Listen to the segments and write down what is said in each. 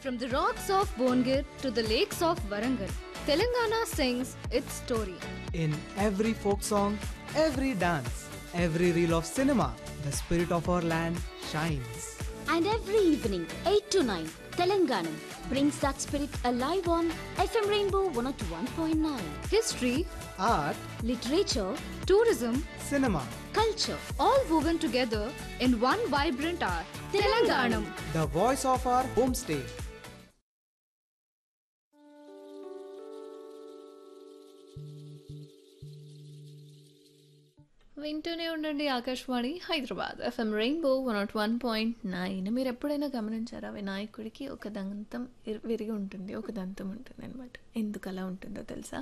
From the rocks of Bongir to the lakes of Warangal, Telangana sings its story. In every folk song, every dance, every reel of cinema, the spirit of our land shines. And every evening, 8 to 9, Telanganam brings that spirit alive on FM Rainbow 101.9. History, Art, Literature, tourism, cinema, culture, all woven together in one vibrant art. Telanganam. the voice of our homestay. వింటూనే ఉండండి Akashvani Hyderabad FM Rainbow one nought one point nine మీరు ఎప్పుడైనా గమనించారా వినాయకుడికి ఒక దంతం ఇర్- విరిగి ఉంటుంది ఒక దంతం ఉంటుంది అనమాట ఎందుకు అలా ఉంటుందో తెలుసా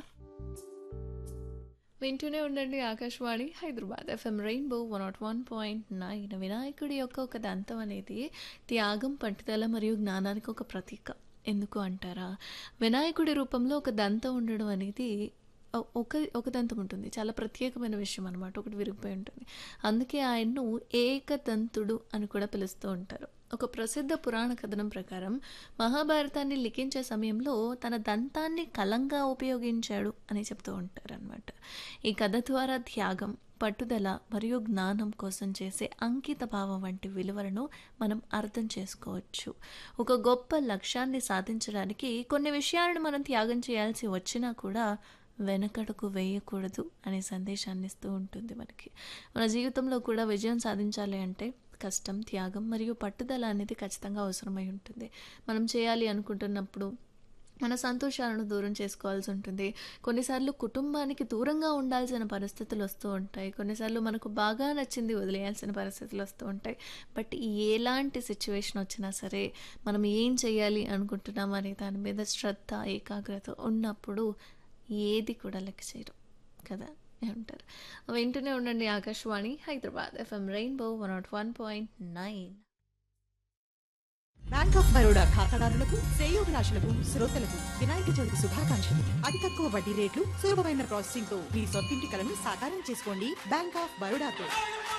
వింటూనే ఉండండి Akashvani Hyderabad FM Rainbow one nought one point nine వినాయకుడి యొక్క ఒక దంతం అనేది త్యాగం పట్టుదల మరియు జ్ఞానానికి ఒక ప్రతీక ఎందుకు అంటారా వినాయకుడి రూపంలో ఒక దంతం ఉండడం అనేది ఒ- ఒక ఒక దంతం ఉంటుంది చాలా ప్రత్యేకమైన విషయం అనమాట ఒకటి విరిగిపోయి ఉంటుంది అందుకే ఆయన్ను ఏకదంతుడు అని కూడా పిలుస్తూ ఉంటారు ఒక ప్రసిద్ధ పురాణ కథనం ప్రకారం మహాభారతాన్ని లిఖించే సమయంలో తన దంతాన్ని కలంగా ఉపయోగించాడు అని చెప్తూ ఉంటారు అనమాట ఈ కథ ద్వారా త్యాగం పట్టుదల మరియు జ్ఞానం కోసం చేసే అంకిత భావం వంటి విలువలను మనం అర్థం చేసుకోవచ్చు ఒక గొప్ప లక్ష్యాన్ని సాధించడానికి కొన్ని విషయాలను మనం త్యాగం చేయాల్సి వచ్చినా కూడా వెనకడుకు వేయకూడదు అనే సందేశాన్ని ఇస్తూ ఉంటుంది మనకి మన జీవితంలో కూడా విజయం సాధించాలి అంటే కష్టం త్యాగం మరియు పట్టుదల అనేది ఖచ్చితంగా అవసరమై ఉంటుంది మనం చేయాలి అనుకుంటున్నప్పుడు మన సంతోషాలను దూరం చేసుకోవాల్సి ఉంటుంది కొన్నిసార్లు కుటుంబానికి దూరంగా ఉండాల్సిన పరిస్థితులు వస్తూ ఉంటాయి కొన్నిసార్లు మనకు బాగా నచ్చింది వదిలేయాల్సిన పరిస్థితులు వస్తూ ఉంటాయి బట్ ఎలాంటి సిచ్యువేషన్ వచ్చినా సరే మనం ఏం చేయాలి అనుకుంటున్నాం అనే దాని మీద శ్రద్ధ ఏకాగ్రత ఉన్నప్పుడు ఏది కూడా లెక్క చేయరు కదా ఏమంటారు వింటూనే ఉండండి Akashvani Hyderabad FM Rainbow one nought one point nine bank of Baroda ఖాతాదారులకు శ్రేయోభిలాషులకు శ్రోతలకు వినాయక చవితి శుభాకాంక్షలు అతి తక్కువ వడ్డీ రేట్లు సులభమైన ప్రాసెసింగ్ తో మీ సొంతింటి కలను సాకారం చేసుకోండి బ్యాంక్ ఆఫ్ బరోడాతో